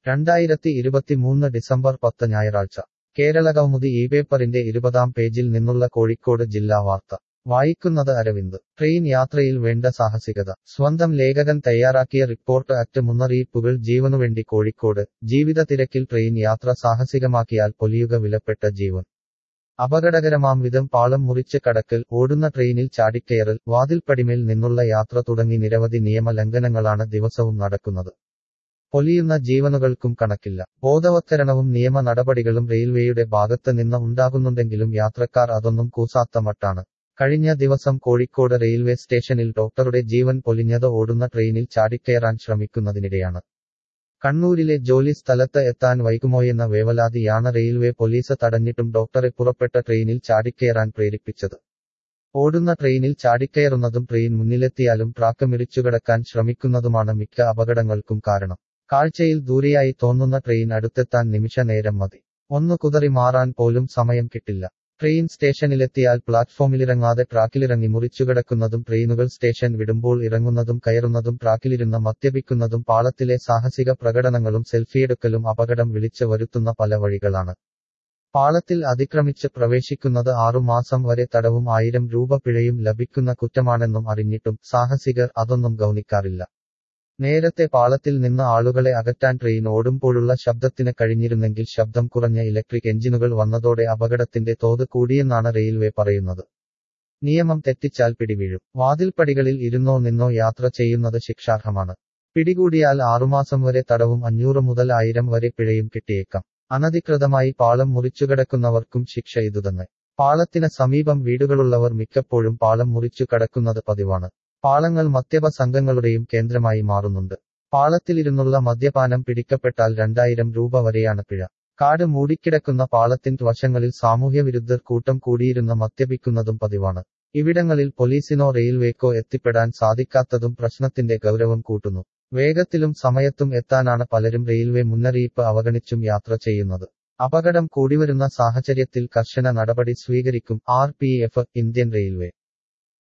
രണ്ടായിരത്തി ഇരുപത്തിമൂന്ന് ഡിസംബർ പത്ത് ഞായറാഴ്ച കേരളകൗമുദി ഈ പേപ്പറിന്റെ ഇരുപതാം പേജിൽ നിന്നുള്ള കോഴിക്കോട് ജില്ലാ വാർത്ത വായിക്കുന്നത് അരവിന്ദ് ട്രെയിൻ യാത്രയിൽ വേണ്ട സാഹസികത സ്വന്തം ലേഖകൻ തയ്യാറാക്കിയ റിപ്പോർട്ട് അറ്റ് മുന്നറിയിപ്പുകൾ ജീവനുവേണ്ടി കോഴിക്കോട് ജീവിത തിരക്കിൽ ട്രെയിൻ യാത്ര സാഹസികമാക്കിയാൽ പൊലിയുക വിലപ്പെട്ട ജീവൻ അപകടകരമാം വിധം പാളം മുറിച്ച് കടക്കൽ ഓടുന്ന ട്രെയിനിൽ ചാടിക്കയറൽ വാതിൽപ്പടിമേൽ നിന്നുള്ള യാത്ര തുടങ്ങി നിരവധി നിയമ ലംഘനങ്ങളാണ് ദിവസവും നടക്കുന്നത് പൊലിയുന്ന ജീവനുകൾക്കും കണക്കില്ല ബോധവത്കരണവും നിയമ നടപടികളും റെയിൽവേയുടെ ഭാഗത്ത് നിന്ന് ഉണ്ടാകുന്നുണ്ടെങ്കിലും യാത്രക്കാർ അതൊന്നും കൂസാത്ത മട്ടാണ് കഴിഞ്ഞ ദിവസം കോഴിക്കോട് റെയിൽവേ സ്റ്റേഷനിൽ ഡോക്ടറുടെ ജീവൻ പൊലിഞ്ഞത് ഓടുന്ന ട്രെയിനിൽ ചാടിക്കയറാൻ ശ്രമിക്കുന്നതിനിടെയാണ് കണ്ണൂരിലെ ജോലി സ്ഥലത്ത് എത്താൻ വൈകുമോയെന്ന വേവലാതിയാണ് റെയിൽവേ പോലീസ് തടഞ്ഞിട്ടും ഡോക്ടറെ പുറപ്പെട്ട ട്രെയിനിൽ ചാടിക്കയറാൻ പ്രേരിപ്പിച്ചത് ഓടുന്ന ട്രെയിനിൽ ചാടിക്കയറുന്നതും ട്രെയിൻ മുന്നിലെത്തിയാലും ട്രാക്ക് മിറിച്ചുകടക്കാൻ ശ്രമിക്കുന്നതുമാണ് മിക്ക അപകടങ്ങൾക്കും കാരണം കാഴ്ചയിൽ ദൂരെയായി തോന്നുന്ന ട്രെയിൻ അടുത്തെത്താൻ നിമിഷ നേരം മതി ഒന്ന് കുതറി മാറാൻ പോലും സമയം കിട്ടില്ല ട്രെയിൻ സ്റ്റേഷനിലെത്തിയാൽ പ്ലാറ്റ്ഫോമിലിറങ്ങാതെ ട്രാക്കിലിറങ്ങി മുറിച്ചുകിടക്കുന്നതും ട്രെയിനുകൾ സ്റ്റേഷൻ വിടുമ്പോൾ ഇറങ്ങുന്നതും കയറുന്നതും ട്രാക്കിലിരുന്ന് മദ്യപിക്കുന്നതും പാളത്തിലെ സാഹസിക പ്രകടനങ്ങളും സെൽഫിയെടുക്കലും അപകടം വിളിച്ച് വരുത്തുന്ന പല വഴികളാണ് പാളത്തിൽ അതിക്രമിച്ച് പ്രവേശിക്കുന്നത് ആറുമാസം വരെ തടവും ആയിരം രൂപ പിഴയും ലഭിക്കുന്ന കുറ്റമാണെന്നും അറിഞ്ഞിട്ടും സാഹസികർ അതൊന്നും ഗൗനിക്കാറില്ല നേരത്തെ പാളത്തിൽ നിന്ന് ആളുകളെ അകറ്റാൻ ട്രെയിൻ ഓടുമ്പോഴുള്ള ശബ്ദത്തിന് കഴിഞ്ഞിരുന്നെങ്കിൽ ശബ്ദം കുറഞ്ഞ ഇലക്ട്രിക് എഞ്ചിനുകൾ വന്നതോടെ അപകടത്തിന്റെ തോത് കൂടിയെന്നാണ് റെയിൽവേ പറയുന്നത് നിയമം തെറ്റിച്ചാൽ പിടിവീഴും വാതിൽപ്പടികളിൽ ഇരുന്നോ നിന്നോ യാത്ര ചെയ്യുന്നത് ശിക്ഷാർഹമാണ് പിടികൂടിയാൽ ആറുമാസം വരെ തടവും അഞ്ഞൂറ് മുതൽ ആയിരം വരെ പിഴയും കിട്ടിയേക്കാം അനധികൃതമായി പാളം മുറിച്ചുകിടക്കുന്നവർക്കും ശിക്ഷ ഇതുതന്നെ പാളത്തിന് സമീപം വീടുകളുള്ളവർ മിക്കപ്പോഴും പാളം മുറിച്ചു കടക്കുന്നത് പതിവാണ് പാളങ്ങൾ മദ്യപ സംഘങ്ങളുടെയും കേന്ദ്രമായി മാറുന്നുണ്ട് പാളത്തിലിരുന്നുള്ള മദ്യപാനം പിടിക്കപ്പെട്ടാൽ രണ്ടായിരം രൂപ വരെയാണ് പിഴ കാട് മൂടിക്കിടക്കുന്ന പാളത്തിന്റെ വശങ്ങളിൽ സാമൂഹ്യവിരുദ്ധർ കൂട്ടം കൂടിയിരുന്ന് മദ്യപിക്കുന്നതും പതിവാണ് ഇവിടങ്ങളിൽ പോലീസിനോ റെയിൽവേക്കോ എത്തിപ്പെടാൻ സാധിക്കാത്തതും പ്രശ്നത്തിന്റെ ഗൗരവം കൂട്ടുന്നു വേഗത്തിലും സമയത്തും എത്താനാണ് പലരും റെയിൽവേ മുന്നറിയിപ്പ് അവഗണിച്ചും യാത്ര ചെയ്യുന്നത് അപകടം കൂടിവരുന്ന സാഹചര്യത്തിൽ കർശന നടപടി സ്വീകരിക്കും ആർ ഇന്ത്യൻ റെയിൽവേ